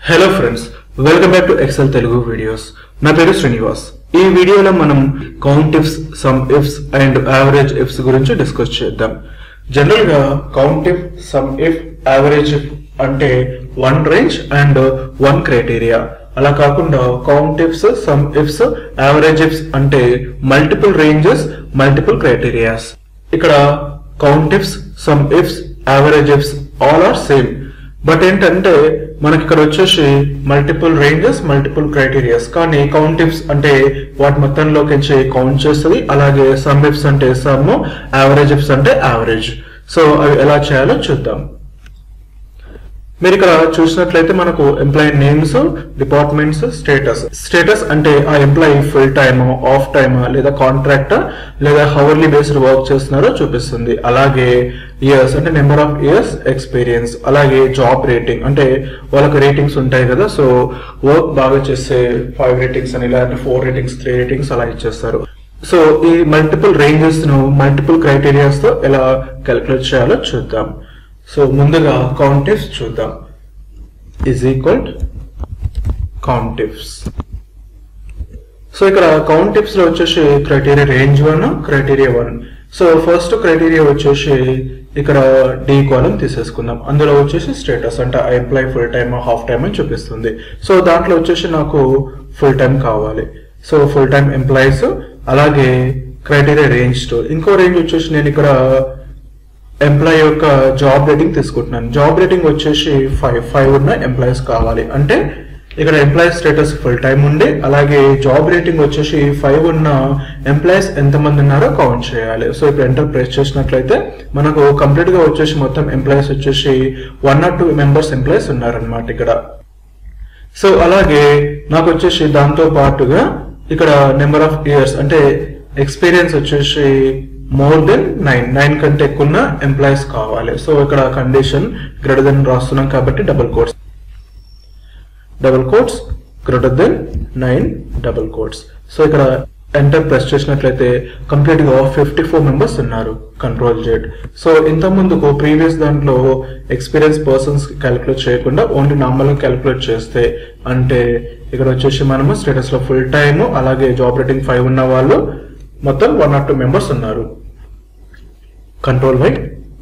hello friends welcome back to Excel Telugu videos నా పేరు శ్రీనివాస్ ఈ వీడియోలో మనం count ifs sum ifs and average ifs గురించి డిస్కస్ చేద్దాం జనరల్ గా count if sum if average if అంటే one range and one criteria అలా కాకుండా count ifs sum ifs average ifs అంటే మల్టిపుల్ రేంజెస్ మల్టిపుల్ క్రైటీరియాస్ ఇక్కడ count ifs sum ifs average ifs all are same but ఏంటంటే మనకి ఇక్కడ వచ్చేసి multiple ranges multiple criterias కానీ కౌంట్ ఇఫ్స్ అంటే వాటి మొత్తంలోకి కౌంట్ చేస్తుంది అలాగే సమ్ ఇఫ్స్ అంటే సమ్ యావరేజ్ ఇఫ్స్ అంటే యావరేజ్ సో అవి ఎలా చేయాలో చూద్దాం మీరు ఇక్కడ చూసినట్లయితే మనకు employee names departments status status అంటే ఆ employee full time half time లేదా కాంట్రాక్ట్ లేదా హవర్లీ బేస్డ్ వర్క్ చేస్తున్నారో చూపిస్తుంది అలాగే ఇయర్స్ అంటే నెంబర్ ఆఫ్ ఇయర్స్ ఎక్స్పీరియన్స్ అలాగే జాబ్ రేటింగ్ అంటే వాళ్ళకి రేటింగ్స్ ఉంటాయి కదా సో వర్క్ బాగా చేసే ఫైవ్ రేటింగ్స్ అని లేదంటే ఫోర్ రేటింగ్స్ త్రీ రేటింగ్స్ అలా ఇచ్చేస్తారు సో ఈ మల్టిపుల్ రేంజెస్ ను మల్టిపుల్ క్రైటీరియాస్ తో ఎలా క్యాలిక్యులేట్ చేయాలో చూద్దాం సో ముందుగా కౌంటివ్స్ చూద్దాం ఈజ్ ఈక్వల్ కౌంటివ్స్ సో ఇక్కడ కౌంటివ్స్ లో వచ్చేసి criteria range one criteria one so first criteria వచ్చేసి ఇక్కడ డి కాలం తీసేసుకుందాం అందులో వచ్చేసి స్టేటస్ అంటే ఆ employee full time half time అని చూపిస్తుంది సో దాంట్లో వచ్చేసి నాకు ఫుల్ టైం కావాలి సో ఫుల్ టైం ఎంప్లాయీస్ అలాగే క్రైటీరియా రేంజ్ టు ఇంకో రేంజ్ వచ్చేసి నేను ఇక్కడ ఎంప్లాయ్ యొక్క జాబ్ రేటింగ్ తీసుకుంటున్నాను జాబ్ రేటింగ్ వచ్చేసి ఫైవ్ ఫైవ్ ఉన్న ఎంప్లాయీస్ కావాలి అంటే ఇక్కడ ఎంప్లాయీ స్టేటస్ ఫుల్ టైం ఉండి అలాగే జాబ్ రేటింగ్ వచ్చేసి ఫైవ్ ఉన్న ఎంప్లాయీస్ ఎంతమంది ఉన్నారో కౌంట్ చేయాలి సో ఇప్పుడు ఎంటర్ ప్రెస్ చేసినట్లయితే మనకు కంప్లీట్ గా వచ్చేసి మొత్తం ఎంప్లాయీస్ వచ్చేసి one or two members employees ఉన్నారనమాట ఇక్కడ సో అలాగే నాకు వచ్చేసి దాంతో పాటుగా ఇక్కడ నెంబర్ ఆఫ్ ఇయర్స్ అంటే ఎక్స్పీరియన్స్ వచ్చేసి మోర్ దెన్ నైన్ నైన్ కంటే ఎక్కువ ఉన్న ఎంప్లాయీస్ కావాలి సో ఇక్కడ కండిషన్ గ్రేటర్ దెన్ రాస్తున్నాం కాబట్టి double quotes double quotes greater than nine double quotes so ఇక్కడ ఎంటర్ ప్రెస్ చేసినట్లయితే కంప్లీట్ గా ఫిఫ్టీ ఫోర్ మెంబర్స్ ఉన్నారు కంట్రోల్ జెడ్ సో ఇంత ముందుకు ప్రీవియస్ దాంట్లో ఎక్స్పీరియన్స్ పర్సన్స్ క్యాలిక్యులేట్ చేయకుండా ఓన్లీ నార్మల్ క్యాలిక్యులేట్ చేస్తే అంటే ఇక్కడ వచ్చేసి మనము స్టేటస్ లో ఫుల్ టైమ్ అలాగే జాబ్ రేటింగ్ ఫైవ్ ఉన్న వాళ్ళు మొత్తం వన్ ఆర్ టూ మెంబర్స్ ఉన్నారు కంట్రోల్ వై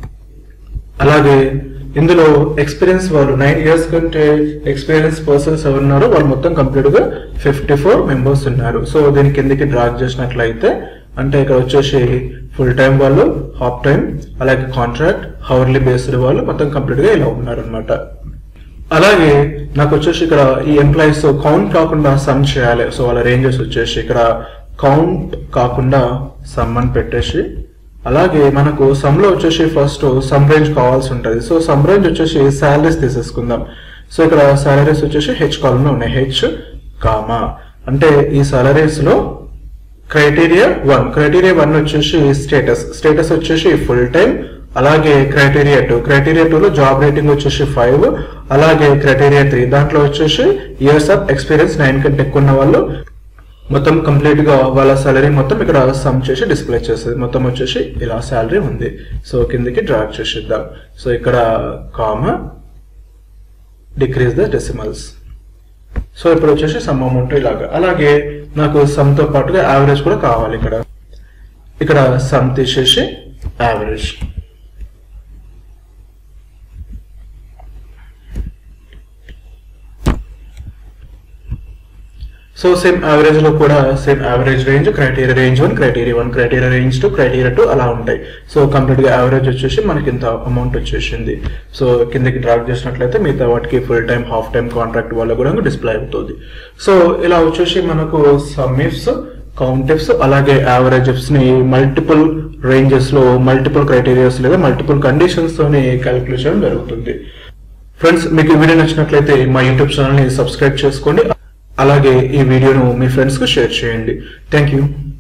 అలాగే ఇందులో ఎక్స్పీరియన్స్ వాళ్ళు నైన్ ఇయర్స్ కంటే ఎక్స్పీరియన్స్ పర్సన్స్ ఎవరు ఉన్నారో వాళ్ళు మొత్తం కంప్లీట్ గా ఫిఫ్టీ ఫోర్ మెంబర్స్ ఉన్నారు సో దీని కిందకి డ్రాగ్ చేసినట్లయితే అంటే ఇక్కడ వచ్చేసి ఫుల్ టైం వాళ్ళు హాఫ్ టైం అలాగే కాంట్రాక్ట్ హవర్లీ బేస్డ్ వాళ్ళు మొత్తం కంప్లీట్ గా ఇలా ఉన్నారు అనమాట అలాగే నాకు వచ్చేసి ఇక్కడ ఈ ఎంప్లాయీస్ కౌంట్ కాకుండా సమ్ చేయాలి సో వాళ్ళ రేంజెస్ వచ్చేసి ఇక్కడ కౌంట్ కాకుండా సమ్ అని పెట్టేసి అలాగే మనకు సమ్ లో వచ్చేసి ఫస్ట్ సమ్ రేంజ్ కావాల్సి ఉంటుంది సో సమ్ రేంజ్ వచ్చేసి శాలరీస్ తీసేసుకుందాం సో ఇక్కడ సాలరీస్ వచ్చేసి హెచ్ కాలం లో ఉన్నాయి హెచ్ కామా అంటే ఈ సాలరీస్ లో క్రైటీరియా వన్ క్రైటీరియా వన్ వచ్చేసి స్టేటస్ స్టేటస్ వచ్చేసి ఫుల్ టైం అలాగే క్రైటీరియా టూ క్రైటీరియా టూ లో జాబ్ రేటింగ్ వచ్చేసి ఫైవ్ అలాగే క్రైటీరియా త్రీ దాంట్లో వచ్చేసి ఇయర్స్ ఆఫ్ ఎక్స్పీరియన్స్ నైన్ కంటే ఎక్కువ ఉన్న వాళ్ళు మొత్తం కంప్లీట్ గా వాళ్ళ సాలరీ మొత్తం ఇక్కడ సమ్ చేసి డిస్ప్లే చేస్తుంది మొత్తం వచ్చేసి ఇలా సాలరీ ఉంది సో కిందకి డ్రాగ్ చేసిద్దాం సో ఇక్కడ comma decrease the decimals so ఇప్పుడు వచ్చేసి సమ్ అమౌంట్ ఇలాగా అలాగే నాకు సమ్ తో పాటుగా యావరేజ్ కూడా కావాలి ఇక్కడ ఇక్కడ సమ్ తీసేసి యావరేజ్ సో సేమ్ యావరేజ్ లో కూడా same average range criteria range one criteria one criteria range two criteria two అలా ఉంటాయి సో కంప్లీట్ గా యావరేజ్ వచ్చేసి మనకి ఇంత అమౌంట్ వచ్చేసింది సో కిందకి డ్రాగ్ చేసినట్లయితే మిగతా వాటికి full time half time contract వల్ల కూడా డిస్ప్లే అవుతుంది సో ఇలా వచ్చేసి మనకు సమ్మిఫ్స్ కౌంటిఫ్స్ అలాగే యావరేజెస్ ని మల్టిపుల్ రేంజెస్ లో మల్టిపుల్ క్రైటీరియాస్ లేదా మల్టిపుల్ కండిషన్స్ తోని క్యాలిక్యులేట్ చేయడం జరుగుతుంది ఫ్రెండ్స్ మీకు ఈ వీడియో నచ్చినట్లయితే మా యూట్యూబ్ ఛానల్ ని సబ్స్క్రైబ్ చేసుకోండి అలాగే ఈ వీడియోను మీ ఫ్రెండ్స్ కు షేర్ చేయండి థ్యాంక్ యూ